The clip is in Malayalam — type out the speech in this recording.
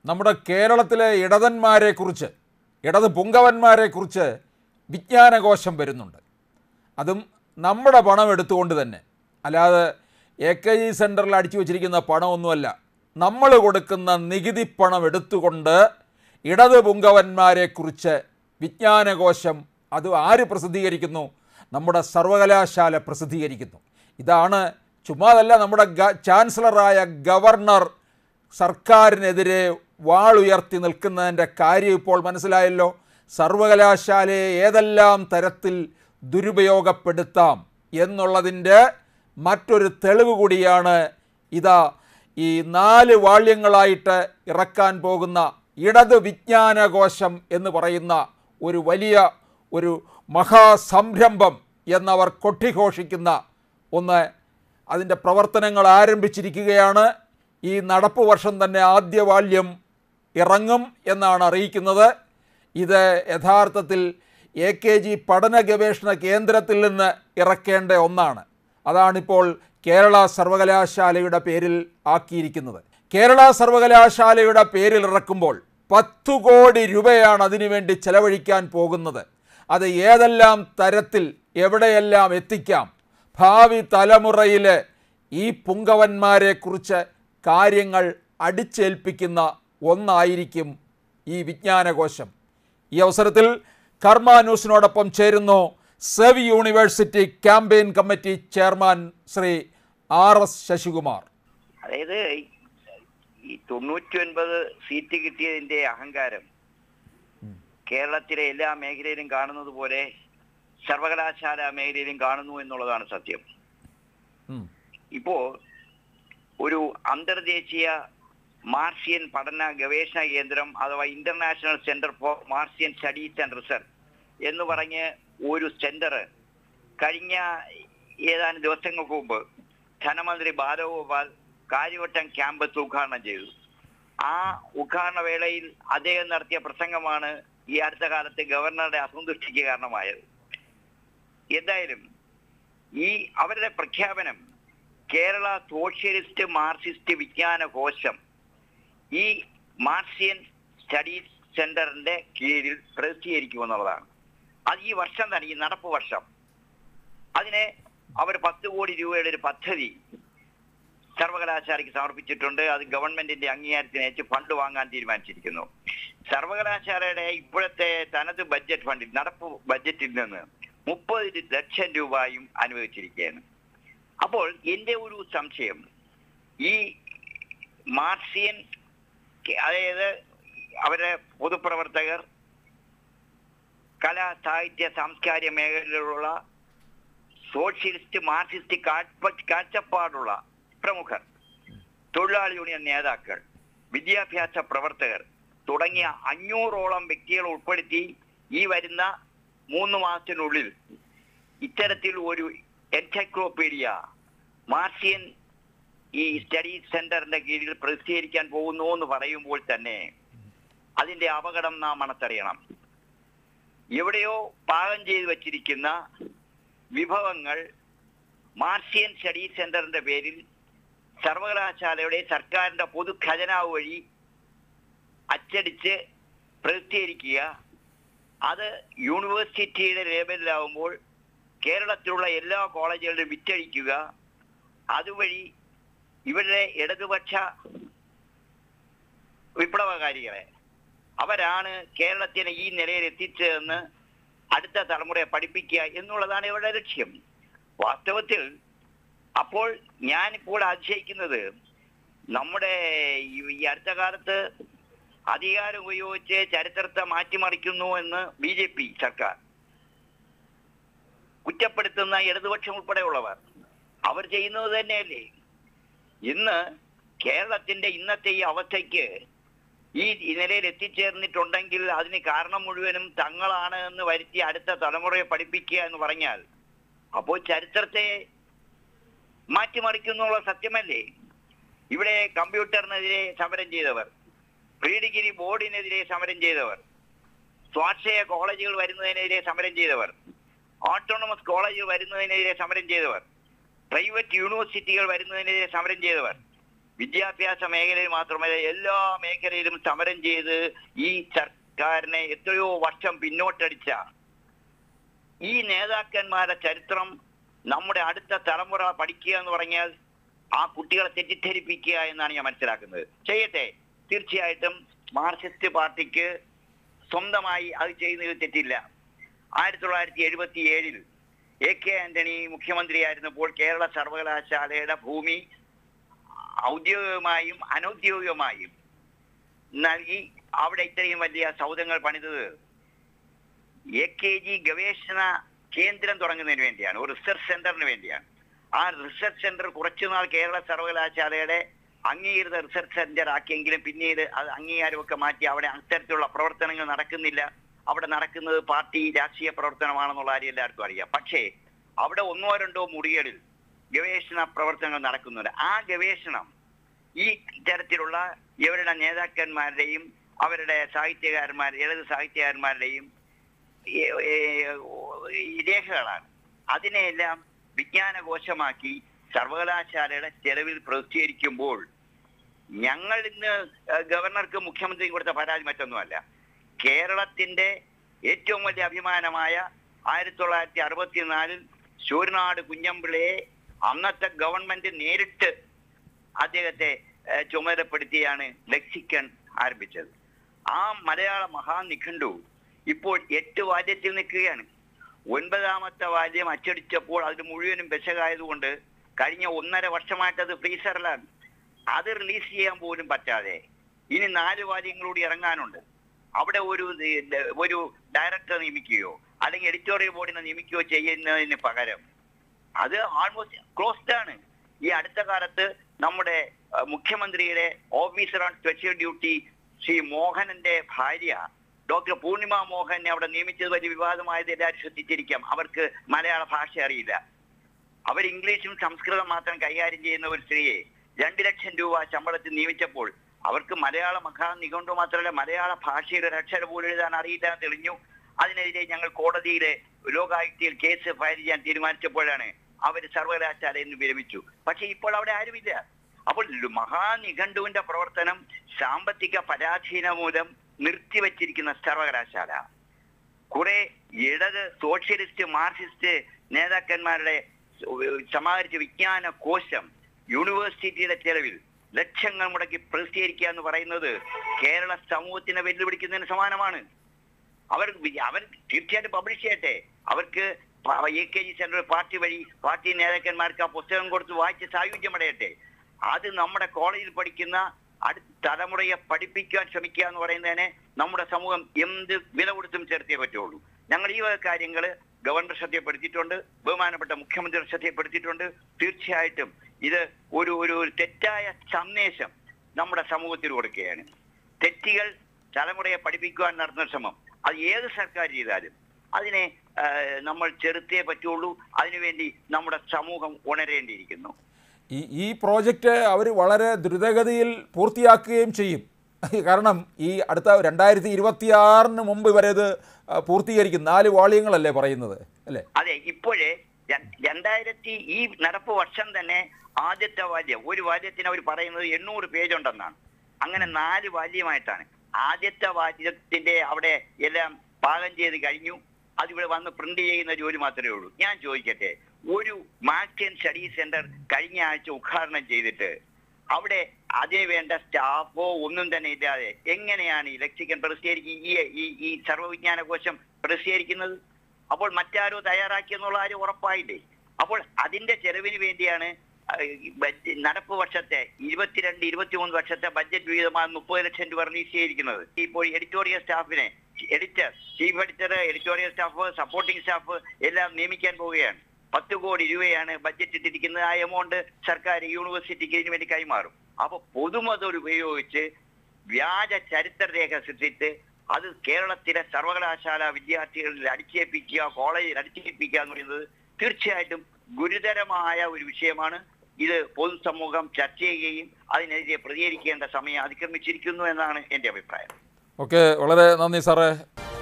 നമ്മുടെ കേരളത്തിലെ ഇടതന്മാരെക്കുറിച്ച് ഇടത് പുങ്കവന്മാരെക്കുറിച്ച് വിജ്ഞാനകോശം വരുന്നുണ്ട് അതും നമ്മുടെ പണം എടുത്തുകൊണ്ട് തന്നെ അല്ലാതെ എ കെ ജി സെൻറ്ററിൽ അടിച്ചു വച്ചിരിക്കുന്ന പണമൊന്നുമല്ല നമ്മൾ കൊടുക്കുന്ന നികുതി പണം എടുത്തുകൊണ്ട് ഇടത് പുങ്കവന്മാരെക്കുറിച്ച് വിജ്ഞാനകോശം അത് ആര് പ്രസിദ്ധീകരിക്കുന്നു നമ്മുടെ സർവകലാശാല പ്രസിദ്ധീകരിക്കുന്നു ഇതാണ് ചുമ്മാതല്ല നമ്മുടെ ഗ ചാൻസലറായ ഗവർണർ സർക്കാരിനെതിരെ വാളുയർത്തി നിൽക്കുന്നതിൻ്റെ കാര്യം ഇപ്പോൾ മനസ്സിലായല്ലോ സർവകലാശാലയെ ഏതെല്ലാം തരത്തിൽ ദുരുപയോഗപ്പെടുത്താം എന്നുള്ളതിൻ്റെ മറ്റൊരു തെളിവ് കൂടിയാണ് ഇതാ ഈ നാല് വാള്യങ്ങളായിട്ട് ഇറക്കാൻ പോകുന്ന ഇടത് വിജ്ഞാനകോശം എന്ന് പറയുന്ന ഒരു വലിയ ഒരു മഹാസംരംഭം എന്നവർ കൊട്ടിഘോഷിക്കുന്ന ഒന്ന് അതിൻ്റെ പ്രവർത്തനങ്ങൾ ആരംഭിച്ചിരിക്കുകയാണ് ഈ നടപ്പ് വർഷം തന്നെ ആദ്യ വാല്യം ഇറങ്ങും എന്നാണ് അറിയിക്കുന്നത് ഇത് യഥാർത്ഥത്തിൽ എ കെ ജി പഠന ഗവേഷണ കേന്ദ്രത്തിൽ നിന്ന് ഇറക്കേണ്ട ഒന്നാണ് അതാണിപ്പോൾ കേരള സർവകലാശാലയുടെ പേരിൽ ആക്കിയിരിക്കുന്നത് കേരള സർവകലാശാലയുടെ പേരിൽ ഇറക്കുമ്പോൾ പത്തു കോടി രൂപയാണ് അതിനുവേണ്ടി ചെലവഴിക്കാൻ പോകുന്നത് അത് ഏതെല്ലാം തരത്തിൽ എവിടെയെല്ലാം എത്തിക്കാം ഭാവി തലമുറയിൽ ഈ പുങ്കവന്മാരെക്കുറിച്ച് കാര്യങ്ങൾ അടിച്ചേൽപ്പിക്കുന്ന ഒന്നായിരിക്കും ഈ വിജ്ഞാനകോശം ഈ അവസരത്തിൽ കർമ്മ ന്യൂസിനോടൊപ്പം ചേരുന്നു save university campaign committee chairman Shri R S Sasikumar അതായത് ഈ തൊണ്ണൂറ്റി ഒൻപത് സീറ്റ് കിട്ടിയതിന്റെ അഹങ്കാരം കേരളത്തിലെ എല്ലാ മേഖലയിലും കാണുന്നത് പോലെ സർവകലാശാല മേഖലയിലും കാണുന്നു എന്നുള്ളതാണ് സത്യം ഉം. ഇപ്പോ ഒരു അന്തർദേശീയ മാർഷ്യൻ പഠന ഗവേഷണ കേന്ദ്രം അഥവാ international centre for Marxian studies and research എന്ന് പറഞ്ഞ് ഒരു സെന്റർ കഴിഞ്ഞ ഏതാനും ദിവസങ്ങൾക്ക് മുമ്പ് ധനമന്ത്രി ബാലഗോപാൽ കാര്യവട്ടം ക്യാമ്പസ് ഉദ്ഘാടനം ചെയ്തു ആ ഉദ്ഘാടന വേളയിൽ അദ്ദേഹം നടത്തിയ പ്രസംഗമാണ് ഈ അടുത്ത കാലത്ത് ഗവർണറുടെ അസന്തുഷ്ടിക്ക് കാരണമായത് എന്തായാലും ഈ അവരുടെ പ്രഖ്യാപനം കേരള സോഷ്യലിസ്റ്റ് മാർക്സിസ്റ്റ് വിജ്ഞാന കോശം ഈ മാർക്സിയൻ സ്റ്റഡീസ് സെന്ററിന്റെ കീഴിൽ പ്രസിദ്ധീകരിക്കുമെന്നുള്ളതാണ് അത് ഈ വർഷം തന്നെ ഈ നടപ്പ് വർഷം അതിനെ അവർ പത്ത് കോടി രൂപയുടെ ഒരു പദ്ധതി സർവകലാശാലയ്ക്ക് സമർപ്പിച്ചിട്ടുണ്ട് അത് ഗവൺമെന്റിന്റെ അംഗീകാരത്തിന് അയച്ച് ഫണ്ട് വാങ്ങാൻ തീരുമാനിച്ചിരിക്കുന്നു സർവകലാശാലയുടെ ഇപ്പോഴത്തെ തനത് ബഡ്ജറ്റ് ഫണ്ടിൽ നടപ്പ് ബഡ്ജറ്റിൽ നിന്ന് മുപ്പത് ലക്ഷം രൂപയും അനുവദിച്ചിരിക്കുകയാണ് അപ്പോൾ എന്റെ ഒരു സംശയം ഈ മാർക്സിയൻ അതായത് അവരുടെ പൊതുപ്രവർത്തകർ കലാ സാഹിത്യ സാംസ്കാരിക മേഖലയിലുള്ള സോഷ്യലിസ്റ്റ് മാർക്സിസ്റ്റ് കാഴ്ച കാഴ്ചപ്പാടുള്ള പ്രമുഖർ തൊഴിലാളി യൂണിയൻ നേതാക്കൾ വിദ്യാഭ്യാസ പ്രവർത്തകർ തുടങ്ങിയ അഞ്ഞൂറോളം വ്യക്തികളെ ഉൾപ്പെടുത്തി ഈ വരുന്ന മൂന്ന് മാസത്തിനുള്ളിൽ ഇത്തരത്തിൽ ഒരു എൻസൈക്ലോപീഡിയ മാർഷ്യൻ ഈ സ്റ്റഡി സെന്ററിന്റെ കീഴിൽ പ്രസിദ്ധീകരിക്കാൻ പോകുന്നു എന്ന് പറയുമ്പോൾ തന്നെ അതിന്റെ അപകടം നാം മണത്തറിയണം എവിടെയോ പാകം ചെയ്തു വച്ചിരിക്കുന്ന വിഭവങ്ങൾ മാർഷ്യൻ സ്റ്റഡി സെന്ററിന്റെ പേരിൽ സർവകലാശാലയുടെ സർക്കാരിന്റെ പൊതു ഖജനാവ് വഴി അച്ചടിച്ച് പ്രസിദ്ധീകരിക്കുക അത് യൂണിവേഴ്സിറ്റിയുടെ ലേബലിലാവുമ്പോൾ കേരളത്തിലുള്ള എല്ലാ കോളേജുകളിലും വിറ്റഴിക്കുക അതുവഴി ഇവരുടെ ഇടതുപക്ഷ വിപ്ലവകാരികളെ അവരാണ് കേരളത്തിനെ ഈ നിലയിൽ എത്തിച്ചതെന്ന് അടുത്ത തലമുറയെ പഠിപ്പിക്കുക എന്നുള്ളതാണ് ഇവരുടെ ലക്ഷ്യം വാസ്തവത്തിൽ അപ്പോൾ ഞാനിപ്പോൾ അതിശയിക്കുന്നത് നമ്മുടെ ഈ- ഈ അടുത്ത കാലത്ത് അധികാരം ഉപയോഗിച്ച് ചരിത്രത്തെ മാറ്റിമറിക്കുന്നു എന്ന് ബി ജെ പി സർക്കാർ കുറ്റപ്പെടുത്തുന്ന ഇടതുപക്ഷം ഉൾപ്പെടെയുള്ളവർ അവർ ചെയ്യുന്നത് തന്നെയല്ലേ ഇന്ന് കേരളത്തിന്റെ ഇന്നത്തെ ഈ അവസ്ഥയ്ക്ക് ഈ നിലയിൽ എത്തിച്ചേർന്നിട്ടുണ്ടെങ്കിൽ അതിന് കാരണം മുഴുവനും തങ്ങളാണ് എന്ന് വരുത്തി അടുത്ത തലമുറയെ പഠിപ്പിക്കുക എന്ന് പറഞ്ഞാൽ അപ്പോൾ ചരിത്രത്തെ മാറ്റിമറിക്കുന്നുള്ള സത്യമല്ലേ ഇവിടെ കമ്പ്യൂട്ടറിനെതിരെ സമരം ചെയ്തവർ പ്രീ ഡിഗ്രി ബോർഡിനെതിരെ സമരം ചെയ്തവർ സ്വാശ്രയ കോളേജുകൾ വരുന്നതിനെതിരെ സമരം ചെയ്തവർ ഓട്ടോണമസ് കോളേജുകൾ വരുന്നതിനെതിരെ സമരം ചെയ്തവർ പ്രൈവറ്റ് യൂണിവേഴ്സിറ്റികൾ വരുന്നതിനെതിരെ സമരം ചെയ്തവർ വിദ്യാഭ്യാസ മേഖലയിൽ മാത്രമല്ല എല്ലാ മേഖലയിലും സമരം ചെയ്ത് ഈ സർക്കാരിനെ എത്രയോ വർഷം പിന്നോട്ടടിച്ച ഈ നേതാക്കന്മാരുടെ ചരിത്രം നമ്മുടെ അടുത്ത തലമുറ പഠിക്കുക എന്ന് പറഞ്ഞാൽ ആ കുട്ടികളെ തെറ്റിദ്ധരിപ്പിക്കുക എന്നാണ് ഞാൻ മനസ്സിലാക്കുന്നത് ചെയ്യട്ടെ തീർച്ചയായിട്ടും മാർക്സിസ്റ്റ് പാർട്ടിക്ക് സ്വന്തമായി അത് ചെയ്യുന്നതിൽ തെറ്റില്ല ആയിരത്തി തൊള്ളായിരത്തി എഴുപത്തി ഏഴിൽ എ കെ ആന്റണി മുഖ്യമന്ത്രിയായിരുന്നപ്പോൾ കേരള സർവകലാശാലയുടെ ഭൂമി ഔദ്യോഗികമായും അനൗദ്യോഗികമായും നൽകി അവിടെ ഇത്രയും വലിയ സൗധങ്ങൾ പണിതത് എ കെ ജി ഗവേഷണ കേന്ദ്രം തുടങ്ങുന്നതിന് വേണ്ടിയാണ് ഒരു റിസർച്ച് സെന്ററിന് വേണ്ടിയാണ് ആ റിസർച്ച് സെന്റർ കുറച്ചുനാൾ കേരള സർവകലാശാലയുടെ അംഗീകൃത റിസർച്ച് സെന്റർ ആക്കിയെങ്കിലും പിന്നീട് അത് അംഗീകാരമൊക്കെ മാറ്റി അവിടെ അത്തരത്തിലുള്ള പ്രവർത്തനങ്ങൾ നടക്കുന്നില്ല അവിടെ നടക്കുന്നത് പാർട്ടി രാഷ്ട്രീയ പ്രവർത്തനമാണെന്നുള്ള കാര്യം എല്ലാവർക്കും അറിയാം പക്ഷേ അവിടെ ഒന്നോ രണ്ടോ മുറികളിൽ ഗവേഷണ പ്രവർത്തനങ്ങൾ നടക്കുന്നുണ്ട് ആ ഗവേഷണം ഈ തരത്തിലുള്ള ഇവരുടെ നേതാക്കന്മാരുടെയും അവരുടെ സാഹിത്യകാരന്മാർ ഇടത് സാഹിത്യകാരന്മാരുടെയും ഈ- ഈ- ഈ രേഖകളാണ് അതിനെയെല്ലാം വിജ്ഞാനകോശമാക്കി സർവകലാശാലയുടെ ചെലവിൽ പ്രസിദ്ധീകരിക്കുമ്പോൾ ഞങ്ങൾ ഇന്ന് ഏഹ്, ഗവർണർക്ക് മുഖ്യമന്ത്രിക്ക് കൊടുത്ത പരാതി മറ്റൊന്നുമല്ല കേരളത്തിന്റെ ഏറ്റവും വലിയ അഭിമാനമായ ആയിരത്തി തൊള്ളായിരത്തി അറുപത്തിനാലിൽ ശൂരനാട് കുഞ്ഞമ്പിള്ളയെ അന്നത്തെ ഗവൺമെന്റ് നേരിട്ട് അദ്ദേഹത്തെ ഏഹ്, ചുമതലപ്പെടുത്തിയാണ് ലെക്സിക്കൺ ആരംഭിച്ചത് ആ മലയാള മഹാനിഘണ്ടു ഇപ്പോൾ എട്ട് വാദ്യത്തിൽ നിൽക്കുകയാണ് ഒൻപതാമത്തെ വാദ്യം അച്ചടിച്ചപ്പോൾ അത് മുഴുവനും ബെശകായതുകൊണ്ട് കഴിഞ്ഞ ഒന്നര വർഷമായിട്ട് അത് ഫ്രീസറിലാണ് അത് റിലീസ് ചെയ്യാൻ പോലും പറ്റാതെ ഇനി നാല് വാദ്യങ്ങളൂടി ഇറങ്ങാനുണ്ട് അവിടെ ഒരു ഇത് ഒരു ഡയറക്ടർ നിയമിക്കുകയോ അല്ലെങ്കിൽ എഡിറ്റോറിയൽ ബോർഡിനെ നിയമിക്കുകയോ ചെയ്യുന്നതിന് പകരം അത് ആൾമോസ്റ്റ് ക്ലോസ്ഡ് ആണ് ഈ അടുത്ത കാലത്ത് നമ്മുടെ അഹ്, മുഖ്യമന്ത്രിയുടെ officer on special duty Shri മോഹനന്റെ ഭാര്യ ഡോക്ടർ പൂർണിമ മോഹനെ അവിടെ നിയമിച്ചത് വലിയ വിവാദമായത് എല്ലാവരും ശ്രദ്ധിച്ചിരിക്കാം അവർക്ക് മലയാള ഭാഷ അറിയില്ല അവർ ഇംഗ്ലീഷും സംസ്കൃതം മാത്രം കൈകാര്യം ചെയ്യുന്ന ഒരു സ്ത്രീയെ രണ്ട് ലക്ഷം രൂപ ശമ്പളത്തിൽ നിയമിച്ചപ്പോൾ അവർക്ക് മലയാള മഹാ നിഘണ്ടു മാത്രമല്ല മലയാള ഭാഷയുടെ ഒരു അക്ഷരം പോലും എഴുതാൻ അറിയില്ല എന്ന് തെളിഞ്ഞു അതിനെതിരെ ഞങ്ങൾ കോടതിയിലെ ലോകായുക്തയിൽ കേസ് ഫയൽ ചെയ്യാൻ തീരുമാനിച്ചപ്പോഴാണ് അവർ സർവകലാശാലയിൽ നിന്ന് വിരമിച്ചു പക്ഷെ ഇപ്പോൾ അവിടെ ആരുമില്ല അപ്പോൾ ല- മഹാനിഘണ്ടുവിന്റെ പ്രവർത്തനം സാമ്പത്തിക പരാധീന മൂലം നിർത്തിവച്ചിരിക്കുന്ന സർവകലാശാല കുറെ ഇടത് സോഷ്യലിസ്റ്റ് മാർക്സിസ്റ്റ് നേതാക്കന്മാരുടെ സമാഹരിച്ച വിജ്ഞാന കോശം യൂണിവേഴ്സിറ്റിയുടെ ചെലവിൽ ലക്ഷങ്ങൾ മുടക്കി പ്രസിദ്ധീകരിക്കുക എന്ന് പറയുന്നത് കേരള സമൂഹത്തിനെ വെല്ലുവിളിക്കുന്നതിന് സമാനമാണ് അവർ വി- അവർ തീർച്ചയായിട്ടും പബ്ലിഷ് ചെയ്യട്ടെ അവർക്ക് A K G centre party വഴി പാർട്ടി നേതാക്കന്മാർക്ക് ആ പുസ്തകം കൊടുത്ത് വായിച്ച് സായുജ്യമടയട്ടെ അത് നമ്മുടെ കോളേജിൽ പഠിക്കുന്ന അടുത്ത തലമുറയെ പഠിപ്പിക്കാൻ ശ്രമിക്കുക എന്ന് പറയുന്നതിനെ നമ്മുടെ സമൂഹം എന്ത് വില കൊടുത്തും ചേർത്തേ പറ്റുള്ളൂ ഞങ്ങൾ ഈ വക കാര്യങ്ങൾ ഗവർണർ ശ്രദ്ധയപ്പെടുത്തിയിട്ടുണ്ട് ബഹുമാനപ്പെട്ട മുഖ്യമന്ത്രി ശ്രദ്ധയപ്പെടുത്തിയിട്ടുണ്ട് തീർച്ചയായിട്ടും ഇത് ഒരു ഒരു ഒരു തെറ്റായ സന്ദേശം നമ്മുടെ സമൂഹത്തിൽ കൊടുക്കുകയാണ് തെറ്റുകൾ തലമുറയെ പഠിപ്പിക്കുവാൻ നടത്തുന്ന ശ്രമം അത് ഏത് സർക്കാർ ചെയ്താലും അതിനെ ആ, നമ്മൾ ചെറുത്തേ പറ്റുള്ളൂ അതിനുവേണ്ടി നമ്മുടെ സമൂഹം ഉണരേണ്ടിയിരിക്കുന്നു ഈ ഈ പ്രോജക്റ്റ് അവർ വളരെ ദ്രുതഗതിയിൽ പൂർത്തിയാക്കുകയും ചെയ്യും കാരണം ഈ അടുത്ത രണ്ടായിരത്തി ഇരുപത്തിയാറിന് മുമ്പ് വരെ ഇത് ആ, പൂർത്തീകരിക്കും നാല് വാള്യങ്ങളല്ലേ പറയുന്നത് അല്ലേ അതെ ഇപ്പോഴേ ര- രണ്ടായിരത്തി ഈ നടപ്പ് വർഷം തന്നെ ആദ്യത്തെ വാല്യം ഒരു വാല്യത്തിന് അവർ പറയുന്നത് എണ്ണൂറ് പേജ് ഉണ്ടെന്നാണ് അങ്ങനെ നാല് വാല്യമായിട്ടാണ് ആദ്യത്തെ വാല്യത്തിന്റെ അവിടെ എല്ലാം പാകം ചെയ്ത് കഴിഞ്ഞു അതിവിടെ വന്ന് പ്രിന്റ് ചെയ്യുന്ന ജോലി മാത്രമേ ഉള്ളൂ ഞാൻ ചോദിക്കട്ടെ ഒരു മാർക്സിയൻ സ്റ്റഡി സെന്റർ കഴിഞ്ഞ ആഴ്ച ഉദ്ഘാടനം ചെയ്തിട്ട് അവിടെ അതിന് വേണ്ട സ്റ്റാഫോ ഒന്നും തന്നെ ഇല്ലാതെ എങ്ങനെയാണ് ഈ ലക്സിക്കൻ പ്രസിദ്ധീകരിക്കുക ഈ ഈ ഈ സർവ്വവിജ്ഞാന കോശം പ്രസിദ്ധീകരിക്കുന്നത് അപ്പോൾ മറ്റാരോ തയ്യാറാക്കി എന്നുള്ള കാര്യം ഉറപ്പായില്ലേ അപ്പോൾ അതിന്റെ ചെലവിന് വേണ്ടിയാണ് ആ, ഈ ബഡ്ജ- നടപ്പ് വർഷത്തെ ഇരുപത്തിരണ്ട് ഇരുപത്തിമൂന്ന് വർഷത്തെ ബഡ്ജറ്റ് വിഹിതമാണ് മുപ്പത് ലക്ഷം രൂപ റിലീസ് ചെയ്തിരിക്കുന്നത് ഇപ്പോൾ എഡിറ്റോറിയൽ സ്റ്റാഫിനെ editor chief editor editorial staff supporting staff എല്ലാം നിയമിക്കാൻ പോവുകയാണ് പത്ത് കോടി രൂപയാണ് ബഡ്ജറ്റ് ഇട്ടിരിക്കുന്നത് ആ എമൗണ്ട് സർക്കാർ യൂണിവേഴ്സിറ്റിക്ക് ഇതിനു വേണ്ടി കൈമാറും അപ്പൊ പൊതുമുതൽ ഉപയോഗിച്ച് വ്യാജ ചരിത്രരേഖ സൃഷ്ടിച്ച് അത് കേരളത്തിലെ സർവകലാശാല വിദ്യാർത്ഥികളിൽ അടിച്ചേൽപ്പിക്കുക കോളേജിൽ അടിച്ചേൽപ്പിക്കുക എന്ന് പറയുന്നത് തീർച്ചയായിട്ടും ഗുരുതരമായ ഒരു വിഷയമാണ് ഇത് പൊതുസമൂഹം ചർച്ച ചെയ്യുകയും അതിനെതിരെ പ്രതികരിക്കേണ്ട സമയം അതിക്രമിച്ചിരിക്കുന്നു എന്നാണ് എന്റെ അഭിപ്രായം ഓക്കെ വളരെ നന്ദി സാറേ